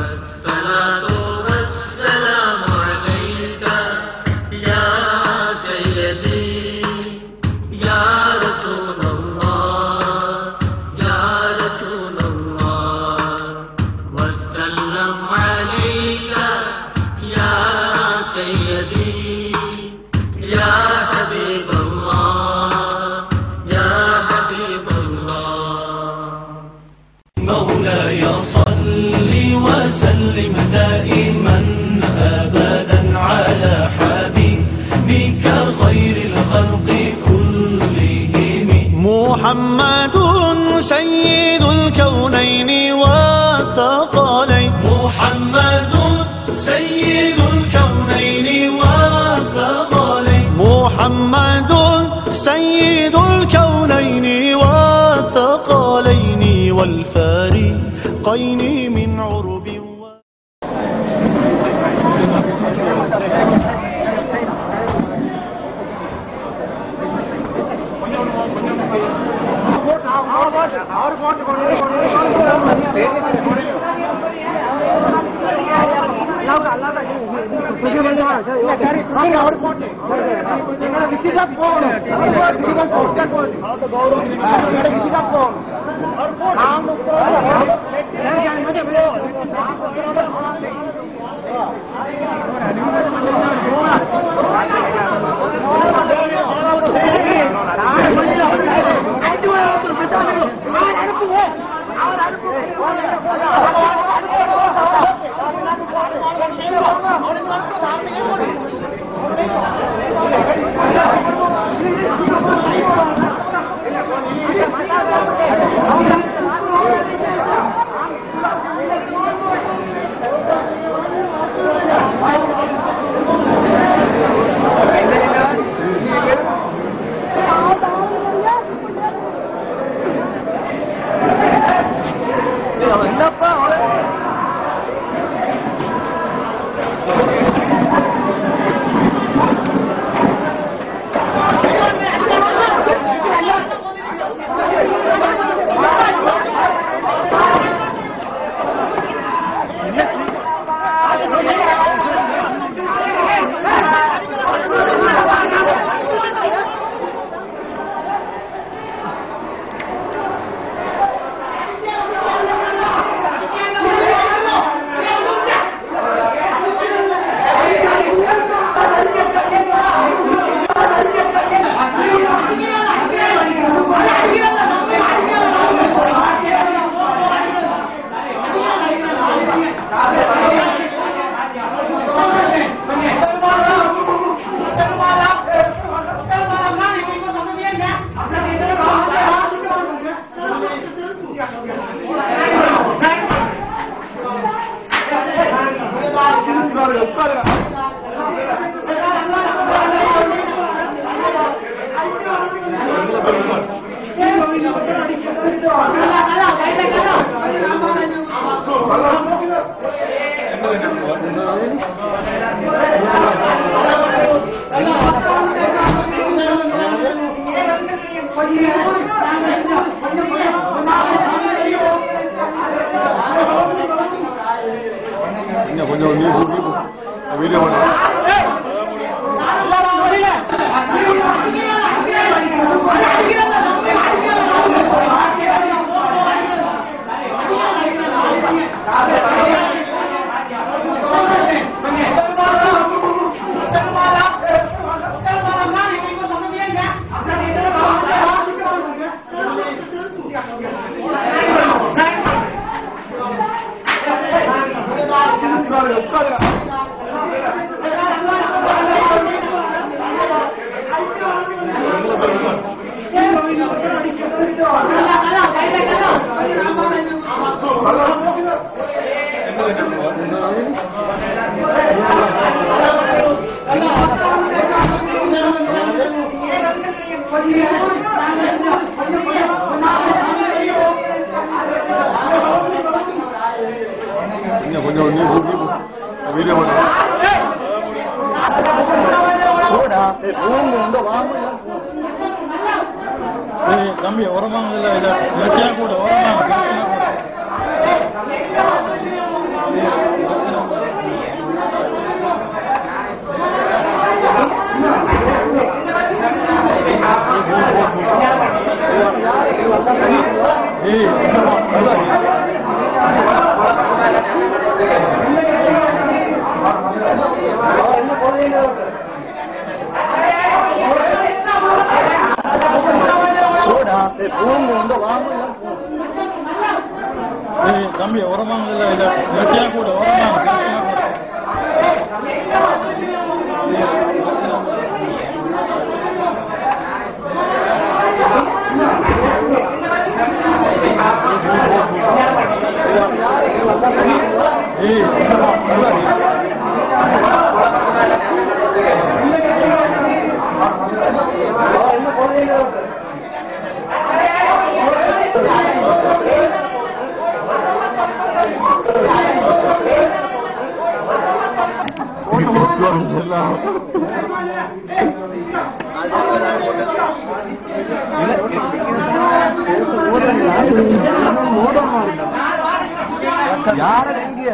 والصلاة والسلام عليك يا سيدي يا رسول الله يا رسول الله وسلم عليك يا سيدي يا حبيب الله يا حبيب الله مولاي صل وسلم دائما ابدا على حبيبك خير الخلق كلهم محمد سيد الكونين والثقلين محمد سيد الكونين والثقلين محمد سيد الكونين والثقلين والفارقين من عرب و... இன்னும் கொஞ்சம் நீ வீடியோ பண்ண இன்னும் கொஞ்சம் நீ வீடியோ பண்ண தம்பி உரமாங்க இல்லை இதை கூட உரமாங்க தம்பி உரமாங்க இல்லை இல்லை நிறுத்தியா கூட உரமாங்க நிறுத்தியா கூட ஏய் யார எங்க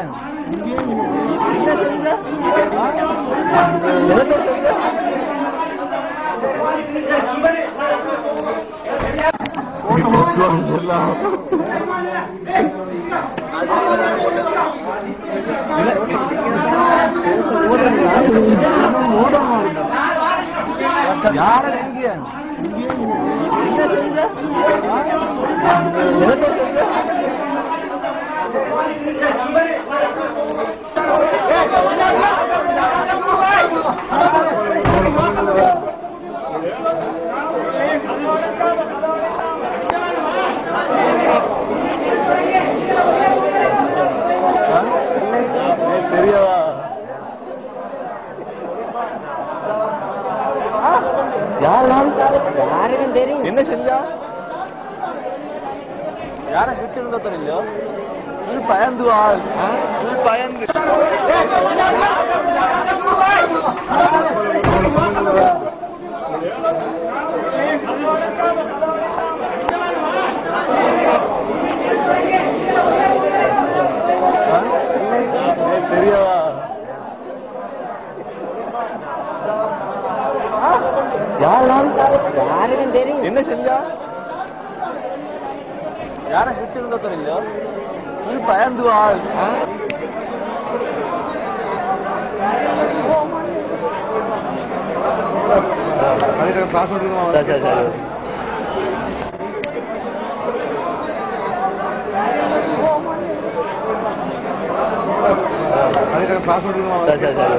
யார எங்க தெரியவா யாருக்கும் தெரியும் என்ன செஞ்சா யார கிட்ட தெரியல நீ பயந்து வா நீ பயந்து தெரியவா யாருக்கும் தெரியும் என்ன செஞ்சா யார கிட்ட தெரியல நீ பயந்து வா சரி சரி சரி சரி சரி சரி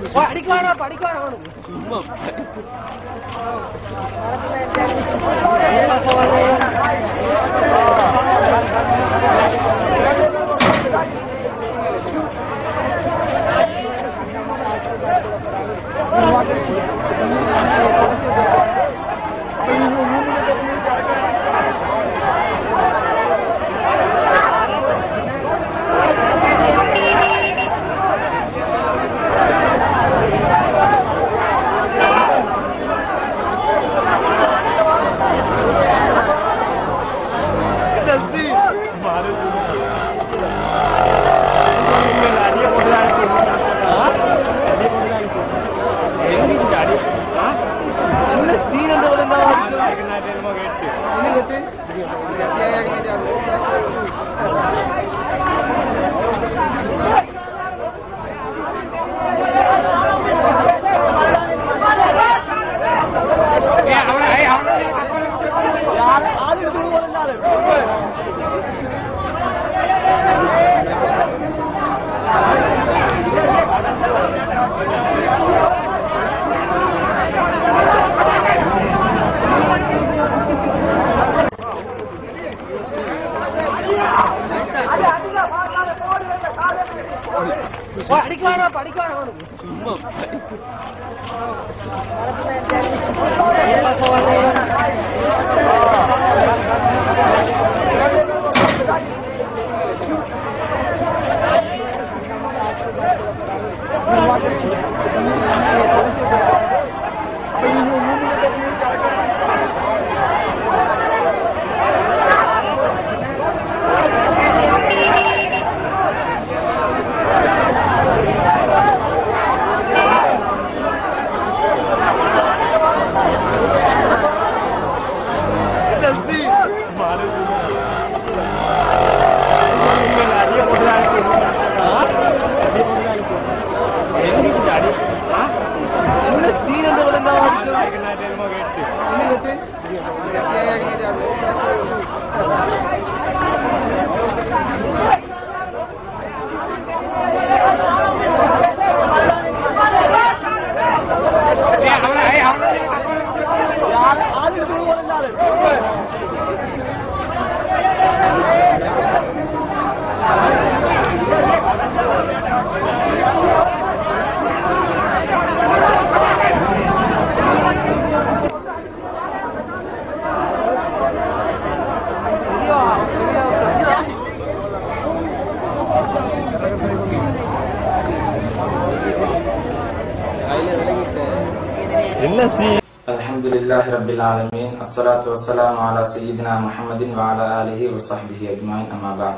الحمد لله رب العالمين الصلاة والسلام على سيدنا محمد وعلى آله وصحبه أجمعين أما بعد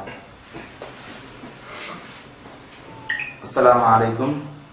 السلام عليكم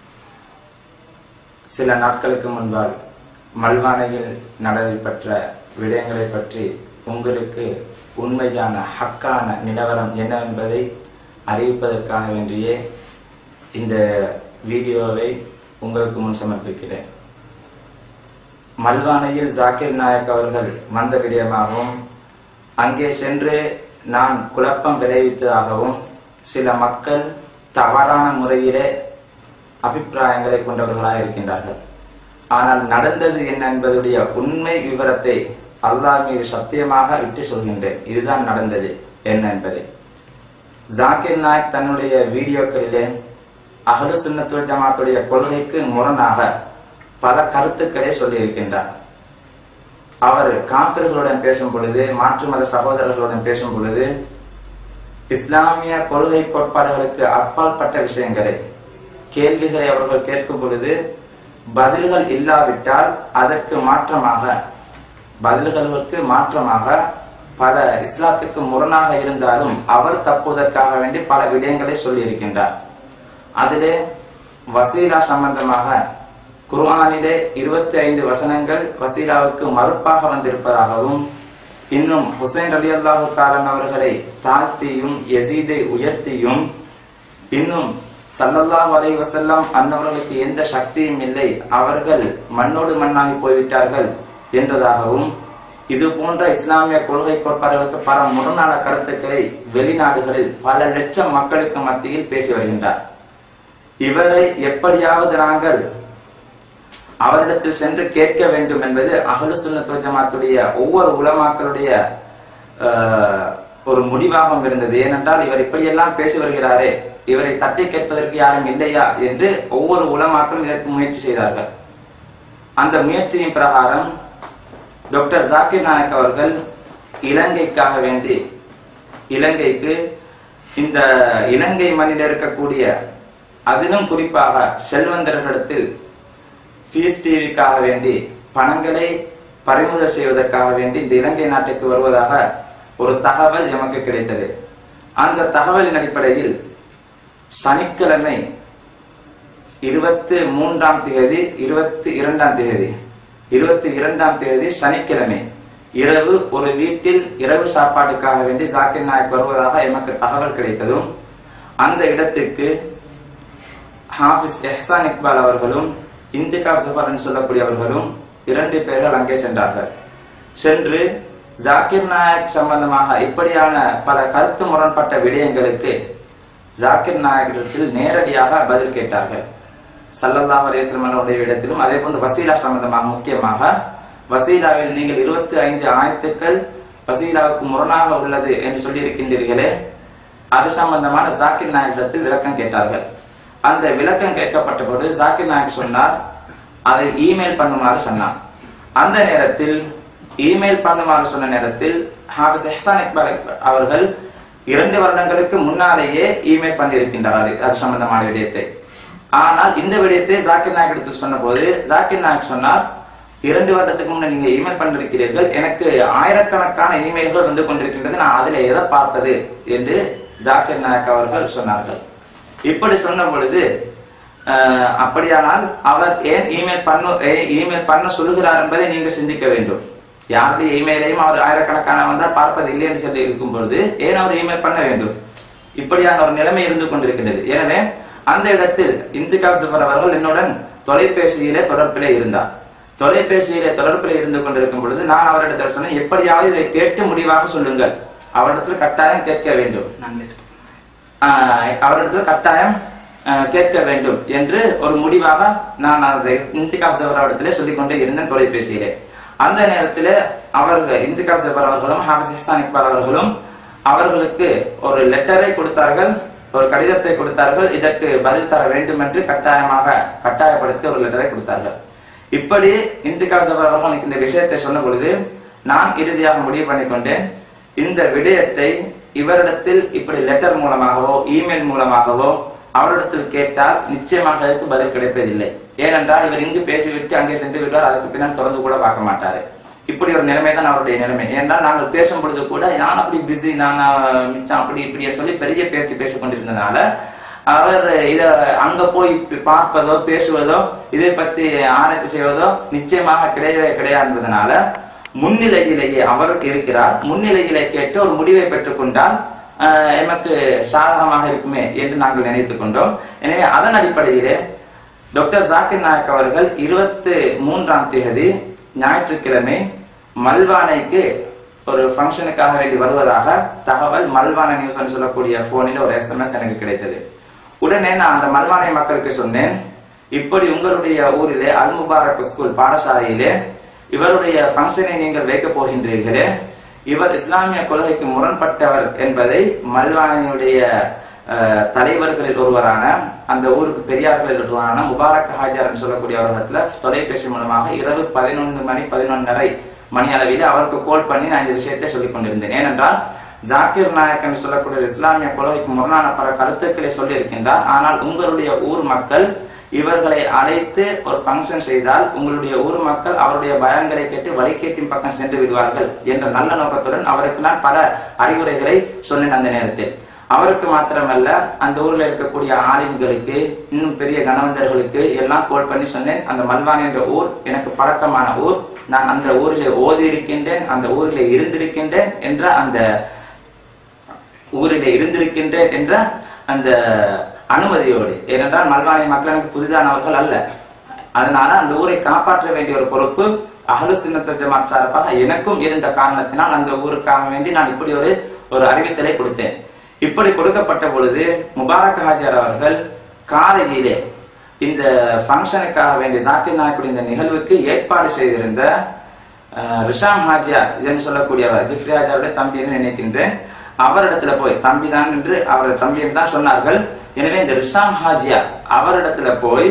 சில நாட்களுக்கு முன்பால் மல்வானையில் நடைபெற்ற விடயங்களை பற்றி உங்களுக்கு உண்மையான ஹக்கான நிலவரம் என்னவென்பதை அறிவிப்பதற்காக வேண்டியே இந்த வீடியோவை உங்களுக்கு முன் சமர்ப்பிக்கிறேன் மல்வானையில் ஜாக்கிர் நாயக் அவர்கள் வந்த விடயமாகவும் அங்கே சென்று நான் குழப்பம் விளைவித்ததாகவும் சில மக்கள் தவறான முறையிலே அபிப்பிராயங்களை கொண்டவர்களாக இருக்கின்றார்கள் ஆனால் நடந்தது என்ன என்பதுடைய உண்மை விவரத்தை அல்லாஹ் மீது சத்தியமாக இட்டு சொல்கின்றேன் இதுதான் நடந்தது என்ன என்பதை ஜாக்கிர் நாயக் தன்னுடைய வீடியோக்களிலே அகலு சுன்னத்துவ ஜமாத்துடைய கொள்கைக்கு முரணாக பல கருத்துக்களை சொல்லியிருக்கின்றார் அவர் காபிர்களுடன் பேசும் பொழுது மாற்று மத சகோதரர்களுடன் பேசும் பொழுது இஸ்லாமிய கொள்கை கோட்பாடுகளுக்கு அப்பாற்பட்ட விஷயங்களை கேள்விகளை அவர்கள் கேட்கும் பொழுது பதில்கள் இல்லாவிட்டால் அதற்கு மாற்றமாக பதில்களுக்கு மாற்றமாக பல இஸ்லாத்துக்கு முரணாக இருந்தாலும் அவர் தப்புவதற்காக வேண்டி பல விடயங்களை சொல்லி இருக்கின்றார் அதிலே வசீலா சம்பந்தமாக குர்ஆனிலே இருபத்தி ஐந்து வசனங்கள் வசீலாவுக்கு மறுப்பாக வந்திருப்பதாகவும் இன்னும் ஹுசைன் அலி அல்லாஹு தாலன் அவர்களை தாழ்த்தியும் யசீதை உயர்த்தியும் இன்னும் சல்லல்லாஹு அலைஹி வஸல்லம் அன்னவர்களுக்கு எந்த சக்தியும் இல்லை அவர்கள் மண்ணோடு மண்ணாகி போய்விட்டார்கள் என்றதாகவும் இது போன்ற இஸ்லாமிய கொள்கை கோட்பாடுகளுக்கு பல முரணான கருத்துக்களை வெளிநாடுகளில் பல லட்சம் மக்களுக்கு மத்தியில் பேசி வருகின்றார் இவரை எப்படியாவது நாங்கள் அவரிடத்தில் சென்று கேட்க வேண்டும் என்பது அகலு சுன்னத் ஜமாத்துடைய ஒவ்வொரு உலமாக்களுடைய ஆஹ், ஒரு முடிவாகவும் இருந்தது ஏனென்றால் இவர் இப்படியெல்லாம் பேசி வருகிறாரே இவரை தட்டி கேட்பதற்கு யாரும் இல்லையா என்று ஒவ்வொரு உலமாக்களும் இதற்கு முயற்சி செய்தார்கள் அந்த முயற்சியின் பிரகாரம் டாக்டர் ஜாக்கிர் நாயக் அவர்கள் இலங்கைக்காக வேண்டி இலங்கைக்கு இந்த இலங்கை மண்ணில் இருக்கக்கூடிய அதிலும் குறிப்பாக செல்வந்தர்களிடத்தில் ஃபீஸ் டிவிக்காக வேண்டி பணங்களை பறிமுதல் செய்வதற்காக வேண்டி இந்த இலங்கை நாட்டுக்கு வருவதாக ஒரு தகவல் எமக்கு கிடைத்தது அந்த தகவலின் அடிப்படையில் சனிக்கிழமை இருபத்தி மூன்றாம் தேதி இருபத்தி இரண்டாம் தேதி இருபத்தி இரண்டாம் தேதி சனிக்கிழமை இரவு ஒரு வீட்டில் இரவு சாப்பாட்டுக்காக வேண்டி ஜாக்கிர் நாயக் வருவதாக எமக்கு தகவல் கிடைத்ததும் அந்த இடத்துக்கு ஹாஃபிஸ் எஹ்சான் இக்பால் அவர்களும் இந்திகாப் சஃபர் என்று சொல்லக்கூடியவர்களும் இரண்டு பேர்கள் அங்கே சென்றார்கள் சென்று ஜாக்கிர் நாயக் சம்பந்தமாக இப்படியான பல கருத்து முரண்பட்ட விடயங்களுக்கு ஜாக்கிர் நாயகத்தில் நேரடியாக பதில் கேட்டார்கள் சல்லல்லாஹு அலைஹி வஸல்லம் அவருடைய இடத்திலும் அதே போன்று வசீலா சம்பந்தமாக முக்கியமாக வசீலாவில் நீங்கள் இருபத்தி ஐந்து ஆயத்துக்கள் வசீலாவுக்கு முரணாக உள்ளது என்று சொல்லியிருக்கின்றீர்களே அது சம்பந்தமான ஜாக்கிர் நாயகத்தில் விளக்கம் கேட்டார்கள் அந்த விளக்கம் கேட்கப்பட்ட போது ஜாக்கிர் நாயக் சொன்னார் அதை இமெயில் பண்ணுமாறு சொன்னார் அந்த நேரத்தில் இமெயில் பண்ணுமாறு சொன்ன நேரத்தில் ஹாஃபிஸ் எஹ்சான் இக்பால் அவர்கள் இரண்டு வருடங்களுக்கு முன்னாலேயே இமெயில் பண்ணியிருக்கின்றார் அது அது சம்பந்தமான விடயத்தை ஆனால் இந்த விடயத்தை ஜாக்கிர் நாயக் இடத்தில் சொன்னபோது ஜாக்கிர் நாயக் சொன்னார் இரண்டு வருடத்துக்கு முன்ன நீங்க இமெயில் பண்ணிருக்கிறீர்கள் எனக்கு ஆயிரக்கணக்கான இமெயில்கள் வந்து கொண்டிருக்கின்றது நான் அதுல எதை பார்ப்பது என்று ஜாக்கிர் நாயக் அவர்கள் சொன்னார்கள் இப்படி சொன்ன பொழுது அஹ், அப்படியானால் அவர் ஏன் இமெயில் பண்ண ஏ- இமெயில் பண்ண சொல்லுகிறார் என்பதை நீங்க சிந்திக்க வேண்டும் யாருடைய இமெயிலையும் அவர் ஆயிரக்கணக்கான வந்தால் பார்ப்பது இல்லை என்று சொல்லி இருக்கும் பொழுது ஏன் அவர் இமெயில் பண்ண வேண்டும் இப்படியான ஒரு நிலைமை இருந்து கொண்டிருக்கின்றது எனவே அந்த இடத்தில் இந்துகாப் சஃபர் அவர்கள் என்னுடன் தொலைபேசியிலே தொடர்பிலே இருந்தார் தொலைபேசியிலே தொடர்பிலே இருந்து கொண்டிருக்கும் பொழுது நான் அவரிடத்தில் சொன்னேன் எப்படியாவது இதை கேட்டு முடிவாக சொல்லுங்கள் அவரிடத்தில் கட்டாயம் கேட்க வேண்டும் ஆஹ் அவரிடத்தில் கட்டாயம் ஆஹ் கேட்க வேண்டும் என்று ஒரு முடிவாக நான் அதை இந்திகாப் சபர் அவரிடத்திலே சொல்லிக் கொண்டே இருந்தேன் தொலைபேசியிலே அந்த நேரத்தில் அவர்கள் இந்திகாப் சபர் அவர்களும் ஹாஃபிஸ் ஹசான் இக்பால் அவர்களும் அவர்களுக்கு ஒரு லெட்டரை கொடுத்தார்கள் ஒரு கடிதத்தை கொடுத்தார்கள் இதற்கு பதில் தர வேண்டும் என்று கட்டாயமாக கட்டாயப்படுத்தி ஒரு லெட்டரை கொடுத்தார்கள் இப்படி இந்திகாப் சபர் அவர்கள் எனக்கு இந்த விஷயத்தை சொன்ன பொழுது நான் இறுதியாக முடிவு பண்ணிக்கொண்டேன் இந்த விடயத்தை இவரிடத்தில் இப்படி லெட்டர் மூலமாகவோ இமெயில் மூலமாகவோ அவரிடத்தில் கேட்டால் நிச்சயமாக அதுக்கு பதில் கிடைப்பதில்லை ஏனென்றால் இவர் இங்கு பேசிவிட்டு அங்கே சென்று விட்டார் அதுக்கு பின்னால் தொடர்ந்து கூட பார்க்க மாட்டாரு இப்படி ஒரு நிலைமை தான் அவருடைய நிலைமை ஏனென்றால் நாங்கள் பேசும் பொழுது கூட நான் அப்படி பிஸி நான் ஆஹ், மிச்சம் அப்படி இப்படி சொல்லி பெரிய பேச்சு பேசிக் கொண்டிருந்ததுனால அவர் இத அங்க போய் பார்ப்பதோ பேசுவதோ இதை பற்றி ஆராய்ச்சி செய்வதோ நிச்சயமாக கிடையவே கிடையாது என்பதனால முன்னிலையிலேயே அவர் இருக்கிறார் முன்னிலையிலே கேட்டு ஒரு முடிவை பெற்றுக்கொண்டால் ஆஹ், எமக்கு சாதகமாக இருக்குமே என்று நாங்கள் நினைத்துக் கொண்டோம் எனவே அதன் அடிப்படையிலே டாக்டர் ஜாக்கிர் நாயக் அவர்கள் இருபத்தி மூன்றாம் தேதி ஞாயிற்றுக்கிழமை மல்வானைக்கு ஒரு ஃபங்க்ஷனுக்காக வேண்டி வருவதாக தகவல் மல்வானை நியூஸ் சொல்லக்கூடிய போனில் ஒரு எஸ்எம்எஸ் எனக்கு கிடைத்தது உடனே நான் அந்த மல்வானை மக்களுக்கு சொன்னேன் இப்படி உங்களுடைய ஊரிலே அல் முபாரக் ஸ்கூல் பாடசாலையிலே இவருடைய ஃபங்க்ஷனை நீங்கள் வைக்கப் போகின்றீர்களே இவர் இஸ்லாமிய கொள்கைக்கு முரண்பட்டவர் என்பதை மல்வானியுடைய அஹ், தலைவர்களில் ஒருவரான அந்த ஊருக்கு பெரியார்களில் ஒருவரான முபாரக் ஹாஜார் என்று சொல்லக்கூடிய அவரிடத்துல தொலைபேசி மூலமாக இரவு பதினொன்று மணி பதினொன்றரை மணி அளவில் அவருக்கு கால் பண்ணி நான் இந்த விஷயத்தை சொல்லிக் கொண்டிருந்தேன் ஏனென்றால் ஜாக்கிர் நாயக் என்று சொல்லக்கூடிய இஸ்லாமிய கொள்கைக்கு முரணான பல கருத்துக்களை சொல்லியிருக்கின்றார் ஆனால் உங்களுடைய ஊர் மக்கள் இவர்களை அழைத்து ஒரு ஃபங்க்ஷன் செய்தால் உங்களுடைய ஊர் மக்கள் அவருடைய பயன்களை கேட்டு வழிகேட்டின் பக்கம் சென்று விடுவார்கள் என்ற நல்ல நோக்கத்துடன் அவருக்கு நான் பல அறிவுரைகளை சொன்னேன் அந்த நேரத்தில் அவருக்கு மாத்திரமல்ல அந்த ஊர்ல இருக்கக்கூடிய ஆலிம்களுக்கு இன்னும் பெரிய கணவந்தர்களுக்கு எல்லாம் கோல் பண்ணி சொன்னேன் அந்த மல்வான் என்ற ஊர் எனக்கு பழக்கமான ஊர் நான் அந்த ஊரிலே ஓதி இருக்கின்றேன் அந்த ஊரிலே இருந்திருக்கின்றேன் என்ற அந்த ஊரிலே இருந்திருக்கின்றேன் என்ற அந்த அனுமதியோடு ஏனென்றால் மல்வானை மக்கள் எனக்கு புதிதானவர்கள் அல்ல அதனால அந்த ஊரை காப்பாற்ற வேண்டிய ஒரு பொறுப்பு அகலு சின்னத்த ஜமாத் சார்பாக எனக்கும் இருந்த காரணத்தினால் அந்த ஊருக்காக வேண்டி நான் இப்படி ஒரு ஒரு அறிவித்தலை கொடுத்தேன் இப்படி கொடுக்கப்பட்ட பொழுது முபாரக் ஹாஜர் அவர்கள் காலையிலே இந்த ஃபங்க்ஷனுக்காக வேண்டிய ஜாக்கிர் நாயக்குடைய இந்த நிகழ்வுக்கு ஏற்பாடு செய்திருந்த அஹ், ரிஷாம் ஹாஜியா என்று சொல்லக்கூடியவர் ஜிப்ரி ஹாஜியாவுடைய தம்பி என்று நினைக்கின்றேன் அவரிடத்துல போய் தம்பி தான் என்று அவர் தம்பி என்று தான் சொன்னார்கள் எனவே இந்த ரிஷாம் ஹாஜியா அவரிடத்துல போய்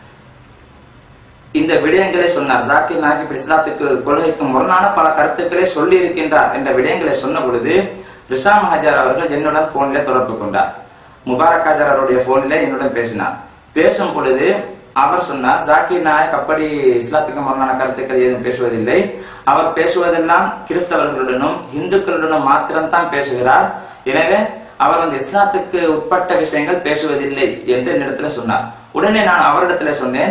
இந்த விடயங்களை சொன்னார் ஜாக்கிர் நாயக் இப்படி இஸ்லாத்துக்கு கொள்கைக்கு முரணான பல கருத்துக்களை சொல்லி இருக்கின்றார் என்ற விடயங்களை சொன்ன பொழுது ரிஷாம் ஹாஜர் அவர்கள் என்னுடன் போனிலே தொடர்பு கொண்டார் முபாரக் ஹாஜர் அவருடைய போனிலே என்னுடன் பேசினார் பேசும் பொழுது அவர் சொன்னார் ஜாக்கிர் நாயக் அப்படி இஸ்லாத்துக்கு முரணான கருத்துக்கள் ஏதும் பேசுவதில்லை அவர் பேசுவதெல்லாம் கிறிஸ்தவர்களுடனும் இந்துக்களுடனும் மாத்திரம்தான் பேசுகிறார் எனவே அவர் வந்து இஸ்லாத்துக்கு உட்பட்ட விஷயங்கள் பேசுவதில்லை என்று என்னிடத்துல சொன்னார் உடனே நான் அவரிடத்துல சொன்னேன்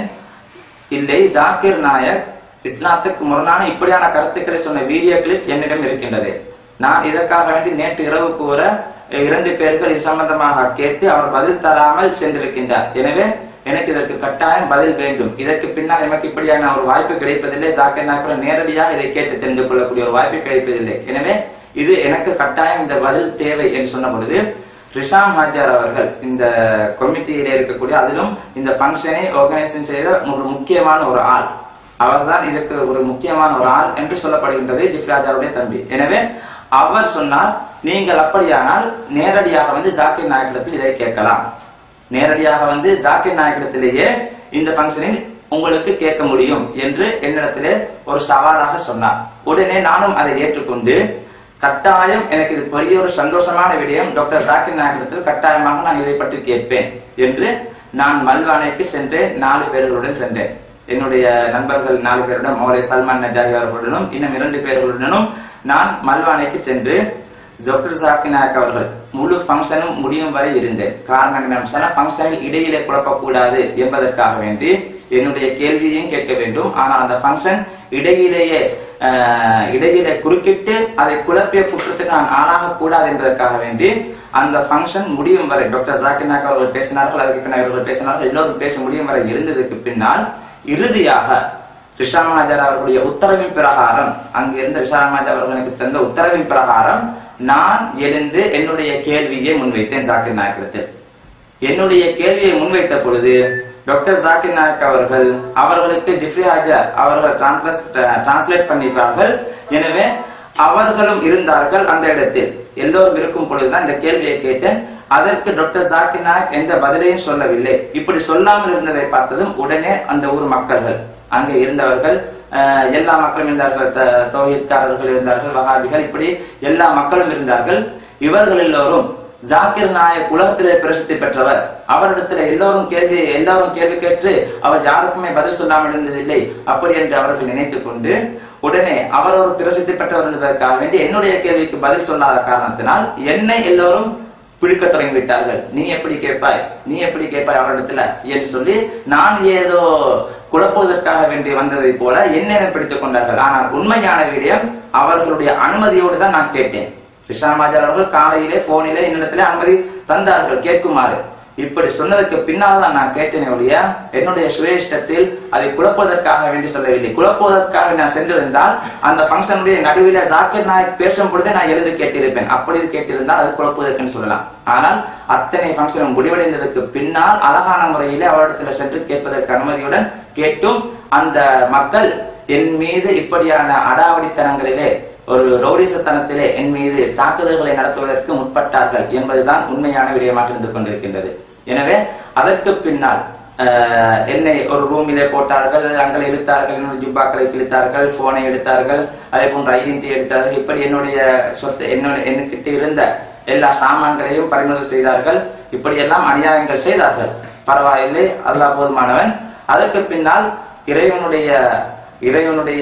இல்லை ஜாக்கிர் நாயக் இஸ்லாத்துக்கு முரணான இப்படியான கருத்துக்களை சொன்ன வீடியோ கிளிப் என்னிடம் இருக்கின்றது நான் இதற்காக வேண்டி நேற்று இரவு கூற இரண்டு பேர்கள் இது சம்பந்தமாக கேட்டு அவர் பதில் தராமல் சென்றிருக்கின்றார் எனவே எனக்கு இதற்கு கட்டாயம் பதில் வேண்டும் இதற்கு பின்னால் எனக்கு இப்படியான ஒரு வாய்ப்பு கிடைப்பதில்லை ஜாக்கிர் நாயக் நேரடியாக இதை கேட்டு தெரிந்து கொள்ளக்கூடிய ஒரு வாய்ப்பு கிடைப்பதில்லை எனவே இது எனக்கு கட்டாயம் இந்த பதில் தேவை என்று சொன்ன பொழுது ரிஷாம் ஹாஜார் அவர்கள் இந்த கமிட்டியில இருக்கக்கூடிய அதிலும் இந்த ஃபங்க்ஷனை ஆர்கனைசேஷன் செய்த ஒரு முக்கியமான ஒரு ஆள் அவர்தான் இதற்கு ஒரு முக்கியமான ஒரு ஆள் என்று சொல்லப்படுகின்றது ஜிப்ராஜாருடைய தம்பி எனவே அவர் சொன்னார் நீங்கள் அப்படியானால் நேரடியாக வந்து ஜாக்கிர் நாயக்கிடத்தில் இதை கேட்கலாம் நேரடியாக வந்து ஜாக்கிர் நாயக்கிடத்திலேயே இந்த ஃபங்க்ஷனில் உங்களுக்கு கேட்க முடியும் என்று என்னிடத்திலே ஒரு சவாலாக சொன்னார் உடனே நானும் அதை ஏற்றுக்கொண்டு கட்டாயம் எனக்கு இது பெரிய ஒரு சந்தோஷமான விடயம் டாக்டர் ஜாக்கிர் நாயகத்தில் கட்டாயமாக நான் இதை பற்றி கேட்பேன் என்று நான் மல்வானைக்கு சென்றேன் நாலு பேர்களுடன் சென்றேன் என்னுடைய நண்பர்கள் நாலு பேருடன் மௌலை சல்மான் நஜாரி அவர்களுடனும் இன்னும் இரண்டு பேர்களுடனும் நான் மல்வானைக்கு சென்று டாக்டர் ஜாக்கிர் நாயக் அவர்கள் முழு ஃபங்க்ஷனும் முடியும் வரை இருந்தேன் காரணம் என்ன சொன்னா ஃபங்க்ஷனில் இடையிலே குழப்பக்கூடாது என்பதற்காக வேண்டி என்னுடைய கேள்வியையும் கேட்க வேண்டும் ஆனால் அந்த ஃபங்க்ஷன் இடையிலேயே ஆஹ், இடையிலே குறுக்கிட்டு அதை குழப்பிய குற்றத்துக்கு நான் ஆளாக கூடாது என்பதற்காக வேண்டி அந்த ஃபங்க்ஷன் முடியும் வரை டாக்டர் ஜாக்கிர் நாயக் அவர்கள் பேசினார்கள் அதுக்கு பின்னர் இவர்கள் பேசினார்கள் எல்லோரும் பேச முடியும் வரை இருந்ததுக்கு பின்னால் இறுதியாக ரிஷாமாஜர் அவர்களுடைய உத்தரவின் பிரகாரம் அங்கு இருந்த ரிஷாமாஜர் அவர்கள் எனக்கு தந்த உத்தரவின் பிரகாரம் நான் எழுந்து என்னுடைய கேள்வியை முன்வைத்தேன் ஜாக்கிர் நாயக்கிடத்தில் என்னுடைய கேள்வியை முன்வைத்த பொழுது டாக்டர் ஜாக்கிர் நாயக் அவர்கள் அவர்களுக்கு ஜிப்ரி ஹாஜர் அவர்கள் டிரான்ஸ்லேட் பண்ணிட்டார்கள் எனவே அவர்களும் இருந்தார்கள் அந்த இடத்தில் எல்லோரும் இருக்கும் பொழுதுதான் இந்த கேள்வியை கேட்டேன் அதற்கு டாக்டர் ஜாக்கிர் நாயக் எந்த பதிலையும் சொல்லவில்லை இப்படி சொல்லாமல் இருந்ததை பார்த்ததும் உடனே அந்த ஊர் மக்கள்கள் அங்கே இருந்தவர்கள் அஹ், எல்லா மக்களும் இருந்தார்கள் த- தௌஹீத்காரர்கள் இருந்தார்கள் வஹாபிகள் இப்படி எல்லா மக்களும் இருந்தார்கள் இவர்கள் எல்லோரும் ஜாக்கிர் நாயக் உலகத்திலே பிரசித்தி பெற்றவர் அவரிடத்துல எல்லோரும் கேள்வி எல்லாரும் கேள்வி கேட்டு அவர் யாருக்குமே பதில் சொல்லாமல் இருந்ததில்லை அப்படி என்று அவர்கள் நினைத்துக் கொண்டு உடனே அவர் ஒரு பிரசித்தி பெற்றவர் என்பதற்காக வேண்டி என்னுடைய கேள்விக்கு பதில் சொல்லாத காரணத்தினால் என்னை எல்லோரும் பிடிக்க தொடங்கி விட்டார்கள் நீ எப்படி கேட்பாய் நீ எப்படி கேட்பாய் அவரிடத்துல என்று சொல்லி நான் ஏதோ குழப்புவதற்காக வேண்டி வந்ததை போல என்னென்ன பிடித்துக் கொண்டார்கள் ஆனால் உண்மையான விடயம் அவர்களுடைய அனுமதியோடு தான் நான் கேட்டேன் ரிஷாமாஜர் அவர்கள் காலையிலே போனிலே என்னிடத்திலே அனுமதி தந்தார்கள் கேட்குமாறு இப்படி சொன்னதுக்கு பின்னால் தான் நான் கேட்டேனே ஒழிய என்னுடைய சுயேஷ்டத்தில் அதை குழப்பதற்காக வேண்டி சொல்லவில்லை குழப்புவதற்காக நான் சென்றிருந்தால் அந்த ஃபங்க்ஷனுடைய நடுவில் ஜாக்கிர் நாயக் பேசும் பொழுதே நான் எழுந்து கேட்டிருப்பேன் அப்படி கேட்டிருந்தால் அது குழப்புவதற்குன்னு சொல்லலாம் ஆனால் அத்தனை ஃபங்க்ஷனும் முடிவடைந்ததற்கு பின்னால் அழகான முறையிலே அவரிடத்துல சென்று கேட்பதற்கு அனுமதியுடன் கேட்டும் அந்த மக்கள் என் மீது இப்படியான அடாவடித்தனங்களிலே ஒரு ரௌடிசத்தனத்திலே என் மீது தாக்குதல்களை நடத்துவதற்கு முற்பட்டார்கள் என்பதுதான் உண்மையான விடயமாக இருந்து கொண்டிருக்கின்றது எனவே அதற்கு பின்னால் ஆஹ், என்னை ஒரு ரூமிலே போட்டார்கள் அங்கே இழுத்தார்கள் என்னுடைய ஜுப்பாக்களை கிழித்தார்கள் போனை எடுத்தார்கள் அதே போன்ற ஐடென்டி எடுத்தார்கள் இப்படி என்னுடைய சொத்து என்னோட என்கிட்ட இருந்த எல்லா சாமான்களையும் பறிமுதல் செய்தார்கள் இப்படி எல்லாம் அநியாயங்கள் செய்தார்கள் பரவாயில்லை அல்லாஹ் போதுமானவன் அதற்கு பின்னால் இறைவனுடைய இறைவனுடைய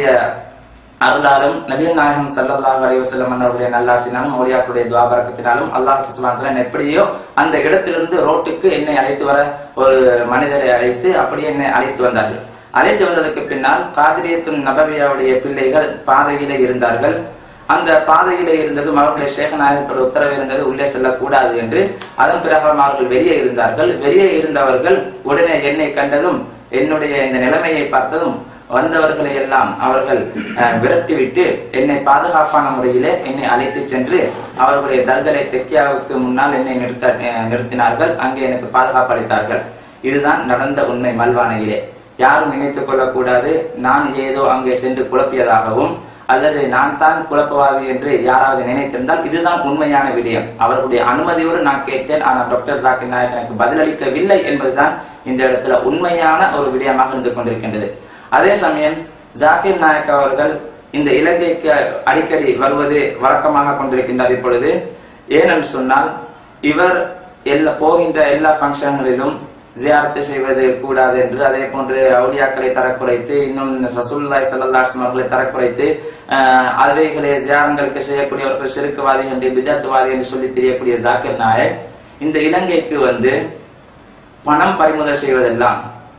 அருளாலும் நபிகள் நாயகம் ஸல்லல்லாஹு அலைஹி வஸல்லம் அவருடைய நல்லாசினாலும் மௌலியாக்களுடைய துவாபரக்கத்தினாலும் அல்லாஹ் சுப்ஹானஹு வ எப்படியோ அந்த இடத்திலிருந்து ரோட்டுக்கு என்னை அழைத்து வர ஒரு மனிதரை அழைத்து அப்படியே என்னை அழைத்து வந்தார்கள் அழைத்து வந்ததற்கு பின்னால் காதிரியத்துன் நபவியாவுடைய பிள்ளைகள் பாதையிலே இருந்தார்கள் அந்த பாதையிலே இருந்தது அவர்களுடைய சேகநாயகத்தோட உத்தரவு இருந்தது உள்ளே செல்லக்கூடாது என்று அதன் பிரகாரம் அவர்கள் வெளியே இருந்தார்கள் வெளியே இருந்தவர்கள் உடனே என்னை கண்டதும் என்னுடைய இந்த நிலைமையை பார்த்ததும் வந்தவர்களை எல்லாம் அவர்கள் அஹ், விரட்டிவிட்டு என்னை பாதுகாப்பான முறையிலே என்னை அழைத்து சென்று அவர்களுடைய தர்கலை தெக்கியாவுக்கு முன்னால் என்னை நிறுத்த அஹ், நிறுத்தினார்கள் அங்கே எனக்கு பாதுகாப்பு அளித்தார்கள் இதுதான் நடந்த உண்மை மல்வானையிலே யாரும் நினைத்துக் கொள்ளக்கூடாது நான் ஏதோ அங்கே சென்று குழப்பியதாகவும் அல்லது நான் தான் குழப்பவாதி என்று யாராவது நினைத்திருந்தால் இதுதான் உண்மையான விடயம் அவர்களுடைய அனுமதியோடு நான் கேட்டேன் ஆனால் டாக்டர் ஜாக்கிர் நாயக் எனக்கு பதிலளிக்கவில்லை என்பதுதான் இந்த இடத்துல உண்மையான ஒரு விடயமாக இருந்து கொண்டிருக்கின்றது அதே சமயம் ஜாக்கிர் நாயக் அவர்கள் இந்த இலங்கைக்கு அடிக்கடி வருவது வழக்கமாக கொண்டிருக்கின்றார் இப்பொழுது ஏனென்று சொன்னால் இவர் எல்லா போகின்ற எல்லா ஃபங்க்ஷன்களிலும் ஜியாரத்து செய்வது கூடாது என்று அதே போன்று அவுலியாக்களை தரக்குறைத்து இன்னும் ரசூல்லாய் சல்லாஹ் அவர்களை தரக்குறைத்து ஆஹ், அவைகளை ஜியாரங்களுக்கு செய்யக்கூடியவர்கள் செருக்குவாதி என்று பிஜாத்துவாதி என்று சொல்லி தெரியக்கூடிய ஜாக்கிர் நாயக் இந்த இலங்கைக்கு வந்து பணம் பறிமுதல் செய்வதெல்லாம்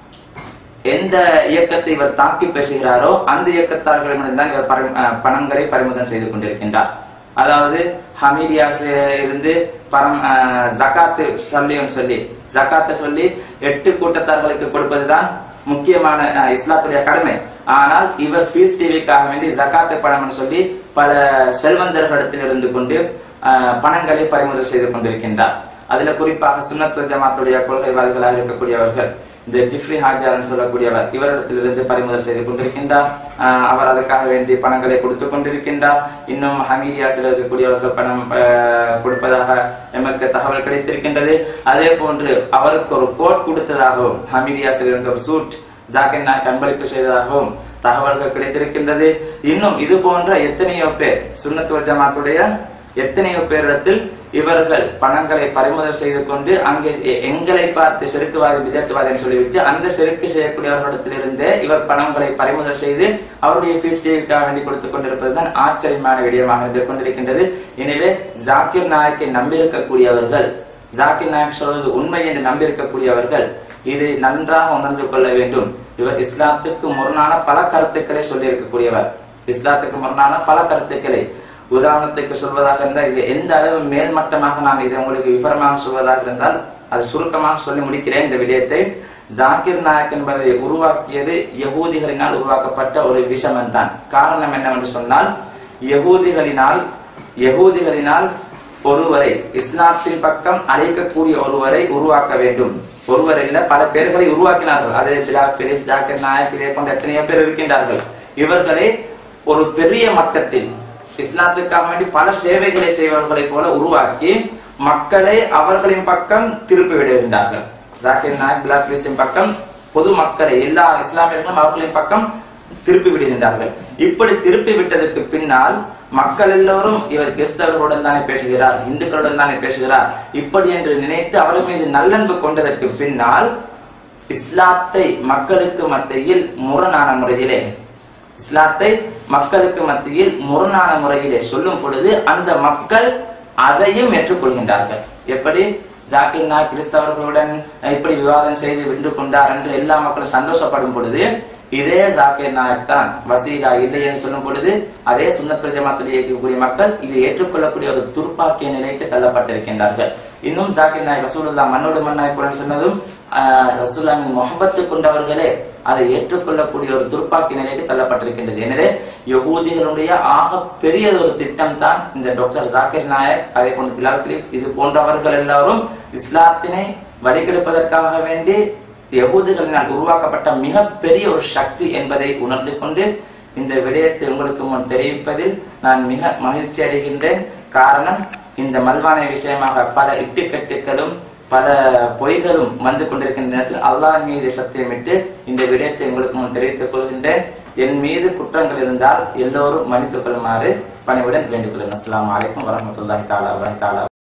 எந்த இயக்கத்தை இவர் தாக்கி பேசுகிறாரோ அந்த இயக்கத்தார்களிடம் தான் இவர் பரி- அஹ் பணங்களை பறிமுதல் செய்து கொண்டிருக்கின்றார் அதாவது ஹமீடியாஸ் இருந்து பரம் அஹ், ஜகாத்து சொல்லியும் சொல்லி ஜகாத்தை சொல்லி எட்டு கூட்டத்தார்களுக்கு கொடுப்பதுதான் முக்கியமான அஹ், இஸ்லாத்துடைய கடமை ஆனால் இவர் ஃபீஸ் டிவிக்காக வேண்டி ஜகாத்து பணம்னு சொல்லி பல செல்வந்தர்களிடத்தில் இருந்து கொண்டு அஹ், பணங்களை பறிமுதல் செய்து கொண்டிருக்கின்றார் அதுல குறிப்பாக சுன்னத் ஜமாத்துடைய கொள்கைவாதிகளாக இருக்கக்கூடியவர்கள் இந்த ஜிஃப்ரி ஹாஜார் சொல்லக்கூடியவர் இவரிடத்திலிருந்து பறிமுதல் செய்து கொண்டிருக்கின்றார் ஆஹ் அவர் அதுக்காக வேண்டி பணங்களை கொடுத்து கொண்டிருக்கின்றார் இன்னும் ஹமீதியாசில் இருக்கக்கூடியவர்கள் பணம் ஆஹ், கொடுப்பதாக எமக்கு தகவல் கிடைத்திருக்கின்றது அதே போன்று அவருக்கு ஒரு கோட் கொடுத்ததாகவும் ஹமீதியாசில் இருந்த ஒரு சூட் ஜாக்கிர் நாயக் அன்பளிப்பு செய்ததாகவும் தகவல்கள் கிடைத்திருக்கின்றது இன்னும் இது போன்ற எத்தனையோ பேர் சுன்னத்துவ ஜமாத்துடைய எத்தனையோ பேரிடத்தில் இவர்கள் பணங்களை பறிமுதல் செய்து கொண்டு அங்கே எ- எங்களை பார்த்து செருக்குவாதி விதத்துவாதி என்று சொல்லிவிட்டு அந்த செருக்கு செய்யக்கூடியவர்களிடத்திலிருந்தே இவர் பணங்களை பறிமுதல் செய்து அவருடைய ஃபீஸ் தேவிக்காக வேண்டி கொடுத்துக் கொண்டிருப்பதுதான் ஆச்சரியமான விடயமாக இருந்து கொண்டிருக்கின்றது எனவே ஜாக்கிர் நாயக்கை நம்பியிருக்கக்கூடியவர்கள் ஜாக்கிர் நாயக் சொல்வது உண்மை என்று நம்பியிருக்கக்கூடியவர்கள் இதை நன்றாக உணர்ந்து கொள்ள வேண்டும் இவர் இஸ்லாத்துக்கு முரணான பல கருத்துக்களை சொல்லி இருக்கக்கூடியவர் இஸ்லாத்துக்கு முரணான பல கருத்துக்களை உதாரணத்துக்கு சொல்வதாக இருந்தால் இது எந்த அளவு மேல்மட்டமாக நான் இதை உங்களுக்கு விவரமாக சொல்வதாக இருந்தால் அது சுருக்கமாக சொல்லி முடிக்கிறேன் இந்த விடயத்தை ஜாக்கிர் நாயக் என்பதை உருவாக்கியது யகூதிகளினால் உருவாக்கப்பட்ட ஒரு விஷமன் தான் காரணம் என்னவென்று சொன்னால் யகூதிகளினால் யகூதிகளினால் ஒருவரை இஸ்லாத்தின் பக்கம் அழைக்கக்கூடிய ஒருவரை உருவாக்க வேண்டும் ஒருவர் இல்ல பல பேர்களை உருவாக்கினார்கள் அதே பிலால் பிலிப்ஸ் ஜாக்கிர் நாயக் இதே போன்ற எத்தனையோ பேர் இருக்கின்றார்கள் இவர்களை ஒரு பெரிய மட்டத்தில் இஸ்லாத்துக்காக வேண்டி பல சேவைகளை செய்பவர்களைப் போல உருவாக்கி மக்களை அவர்களின் பக்கம் திருப்பி விடுகின்றார்கள் ஜாக்கிர் நாயக் பிலால் பிலிப்ஸின் பக்கம் பொது மக்களை எல்லா இஸ்லாமியர்களும் அவர்களின் பக்கம் திருப்பி விடுகின்றார்கள் இப்படி திருப்பி விட்டதற்கு பின்னால் மக்கள் எல்லோரும் இவர் கிறிஸ்தவர்களுடன் தானே பேசுகிறார் இந்துக்களுடன் தானே பேசுகிறார் இப்படி என்று நினைத்து அவர் மீது நல்லன்பு கொண்டதற்கு பின்னால் இஸ்லாத்தை மக்களுக்கு மத்தியில் முரணான முறையிலே இஸ்லாத்தை மக்களுக்கு மத்தியில் முரணான முறையிலே சொல்லும் பொழுது அந்த மக்கள் அதையும் ஏற்றுக்கொள்கின்றார்கள் எப்படி ஜாக்கிர் நாயக் கிறிஸ்தவர்களுடன் இப்படி விவாதம் செய்து வென்று கொண்டார் என்று எல்லா மக்களும் சந்தோஷப்படும் பொழுது இதே ஜாக்கிர் நாயக் தான் வசீலா இல்லை என்று சொல்லும் பொழுது அதே சுன்னத்துல் ஜமாத்தில் இருக்கக்கூடிய மக்கள் இதை ஏற்றுக்கொள்ளக்கூடிய ஒரு துர்ப்பாக்கிய நிலைக்கு தள்ளப்பட்டிருக்கின்றார்கள் இன்னும் ஜாக்கிர் நாயக் ரசூலுல்லா மண்ணோடு மண்ணாய் சொன்னதும் ஆஹ், ரசூலுல்லாவின் முகப்பத்து கொண்டவர்களே அதை ஏற்றுக்கொள்ளக்கூடிய ஒரு துர்ப்பாக்கி நிலைக்கு தள்ளப்பட்டிருக்கின்றது எனவே யகூதிகளுடைய ஆக பெரிய ஒரு திட்டம் தான் இந்த டாக்டர் ஜாக்கிர் நாயக் அதே போன்று பிலால் பிலிப்ஸ் இது போன்றவர்கள் எல்லாரும் இஸ்லாத்தினை வழிகெடுப்பதற்காக வேண்டி யகூதிகளினால் உருவாக்கப்பட்ட மிகப்பெரிய ஒரு சக்தி என்பதை உணர்ந்து கொண்டு இந்த விடயத்தை உங்களுக்கு முன் தெரிவிப்பதில் நான் மிக மகிழ்ச்சி அடைகின்றேன் காரணம் இந்த மல்வானை விஷயமாக பல இட்டுக்கட்டுகளும் பல பொய்களும் வந்து கொண்டிருக்கின்ற நேரத்தில் அல்லாஹ் மீது சத்தியமிட்டு இந்த விடயத்தை உங்களுக்கு முன் தெரிவித்துக் கொள்கின்றேன் என் மீது குற்றங்கள் இருந்தால் எல்லோரும் மன்னித்துக் கொள்ளுமாறு பணிவுடன் வேண்டிக் கொள்ளுங்கள் அஸ்ஸலாமு அலைக்கும் வரஹ்மத்துல்லாஹி தஆலா வபரகாத்துஹு